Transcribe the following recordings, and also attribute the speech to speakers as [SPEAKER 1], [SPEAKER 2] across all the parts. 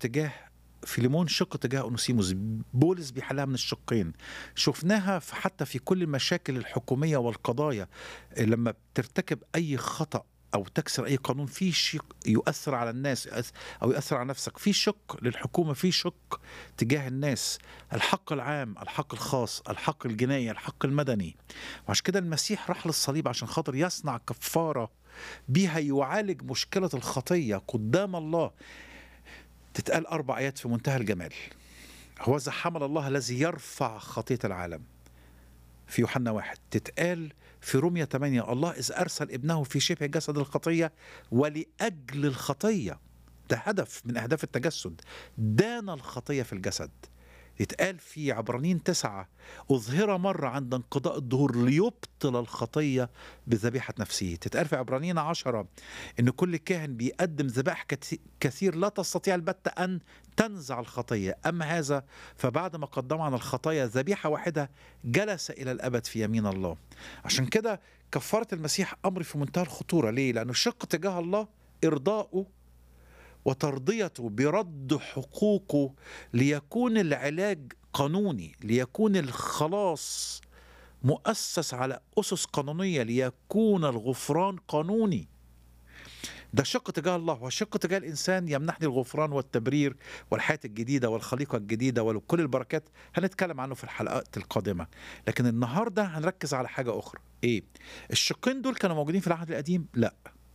[SPEAKER 1] تجاه فيليمون شق تجاه اونوسيموس بولس بيحلها من الشقين شفناها في حتى في كل المشاكل الحكوميه والقضايا لما بترتكب اي خطا او تكسر اي قانون في شق يؤثر على الناس او يؤثر على نفسك في شق للحكومه في شق تجاه الناس الحق العام الحق الخاص الحق الجنائي الحق المدني وعشان كده المسيح راح للصليب عشان خاطر يصنع كفاره بيها يعالج مشكله الخطيه قدام الله تتقال اربع ايات في منتهى الجمال هو ذا حمل الله الذي يرفع خطيه العالم في يوحنا واحد تتقال في رومية 8 الله إذ أرسل ابنه في شبه جسد الخطية ولأجل الخطية ده هدف من أهداف التجسد دان الخطية في الجسد يتقال في عبرانيين تسعة أظهر مرة عند انقضاء الدهور ليبطل الخطية بذبيحة نفسه تتقال في عبرانيين عشرة إن كل كاهن بيقدم ذبائح كثير لا تستطيع البتة أن تنزع الخطية أما هذا فبعد ما قدم عن الخطايا ذبيحة واحدة جلس إلى الأبد في يمين الله عشان كده كفارة المسيح أمر في منتهى الخطورة ليه؟ لأنه شق تجاه الله إرضاؤه وترضيته برد حقوقه ليكون العلاج قانوني ليكون الخلاص مؤسس على أسس قانونية ليكون الغفران قانوني ده شق تجاه الله وشق تجاه الإنسان يمنحني الغفران والتبرير والحياة الجديدة والخليقة الجديدة وكل البركات هنتكلم عنه في الحلقات القادمة لكن النهاردة هنركز على حاجة أخرى إيه الشقين دول كانوا موجودين في العهد القديم لا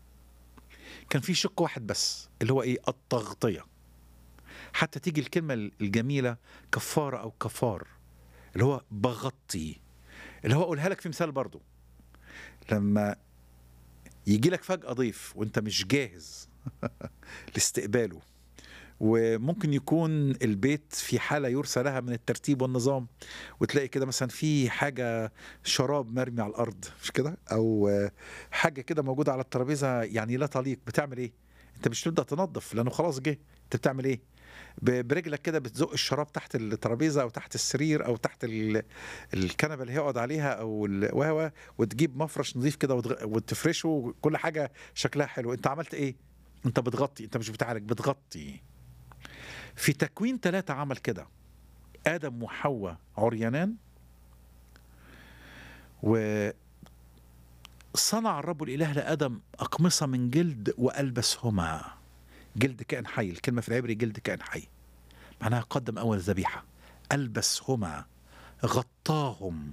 [SPEAKER 1] كان في شق واحد بس اللي هو ايه التغطيه حتى تيجي الكلمه الجميله كفاره او كفار اللي هو بغطي اللي هو اقولها لك في مثال برضو لما يجي لك فجاه ضيف وانت مش جاهز لاستقباله وممكن يكون البيت في حالة يرثى لها من الترتيب والنظام وتلاقي كده مثلا في حاجة شراب مرمي على الأرض مش كده أو حاجة كده موجودة على الترابيزة يعني لا تليق بتعمل إيه أنت مش تبدأ تنظف لأنه خلاص جه أنت بتعمل إيه برجلك كده بتزق الشراب تحت الترابيزه او تحت السرير او تحت الكنبه اللي هيقعد عليها او وهو وتجيب مفرش نظيف كده وتفرشه كل حاجه شكلها حلو انت عملت ايه انت بتغطي انت مش بتعالج بتغطي في تكوين ثلاثة عمل كده آدم وحواء عريانان وصنع الرب الإله لآدم أقمصة من جلد وألبسهما جلد كائن حي الكلمة في العبري جلد كائن حي معناها قدم أول ذبيحة ألبسهما غطاهم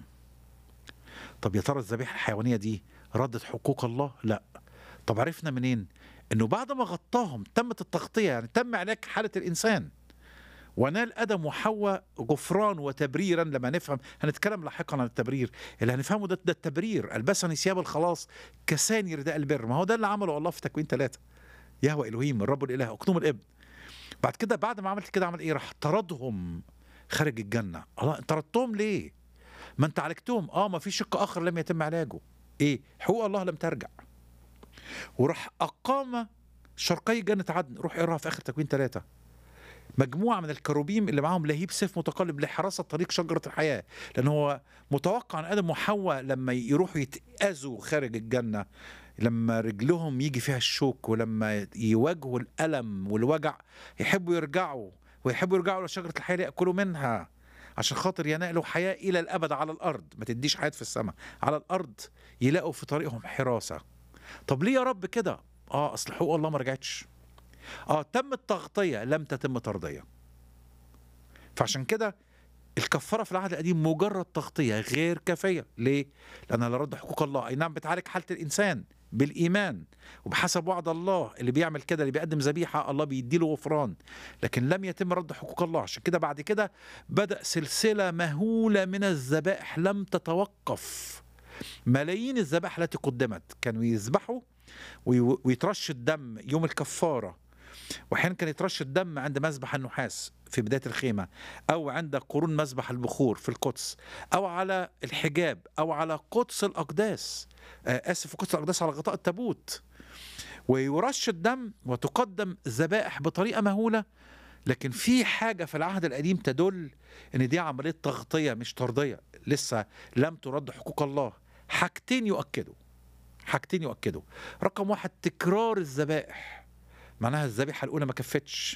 [SPEAKER 1] طب يا ترى الذبيحة الحيوانية دي ردت حقوق الله؟ لا طب عرفنا منين؟ انه بعد ما غطاهم تمت التغطيه يعني تم علاج حاله الانسان ونال ادم وحواء غفران وتبريرا لما نفهم هنتكلم لاحقا عن التبرير اللي هنفهمه ده, ده التبرير البسني ثياب الخلاص كساني رداء البر ما هو ده اللي عمله الله في تكوين ثلاثه يهوى الهيم الرب الاله اقنوم الابن بعد كده بعد ما عملت كده عمل ايه راح طردهم خارج الجنه الله طردتهم ليه ما انت عالجتهم اه ما في شق اخر لم يتم علاجه ايه حقوق الله لم ترجع وراح أقام شرقي جنة عدن روح اقراها في آخر تكوين ثلاثة مجموعة من الكروبيم اللي معاهم لهيب سيف متقلب لحراسة طريق شجرة الحياة لأن هو متوقع أن آدم وحواء لما يروحوا يتأذوا خارج الجنة لما رجلهم يجي فيها الشوك ولما يواجهوا الألم والوجع يحبوا يرجعوا ويحبوا يرجعوا لشجرة الحياة يأكلوا منها عشان خاطر ينالوا حياة إلى الأبد على الأرض ما تديش حياة في السماء على الأرض يلاقوا في طريقهم حراسة طب ليه يا رب كده اه اصل حقوق الله ما رجعتش اه تم التغطيه لم تتم ترضيه فعشان كده الكفاره في العهد القديم مجرد تغطيه غير كافيه ليه لانها لا رد حقوق الله اي نعم بتعالج حاله الانسان بالايمان وبحسب وعد الله اللي بيعمل كده اللي بيقدم ذبيحه الله بيديله غفران لكن لم يتم رد حقوق الله عشان كده بعد كده بدا سلسله مهوله من الذبائح لم تتوقف ملايين الذبائح التي قدمت كانوا يذبحوا ويترش الدم يوم الكفارة وأحيانا كان يترش الدم عند مذبح النحاس في بداية الخيمة أو عند قرون مذبح البخور في القدس أو على الحجاب أو على قدس الأقداس آسف قدس الأقداس على غطاء التابوت ويرش الدم وتقدم ذبائح بطريقة مهولة لكن في حاجة في العهد القديم تدل ان دي عملية تغطية مش ترضية لسه لم ترد حقوق الله حاجتين يؤكدوا حاجتين يؤكدوا رقم واحد تكرار الذبائح معناها الذبيحة الأولى ما كفتش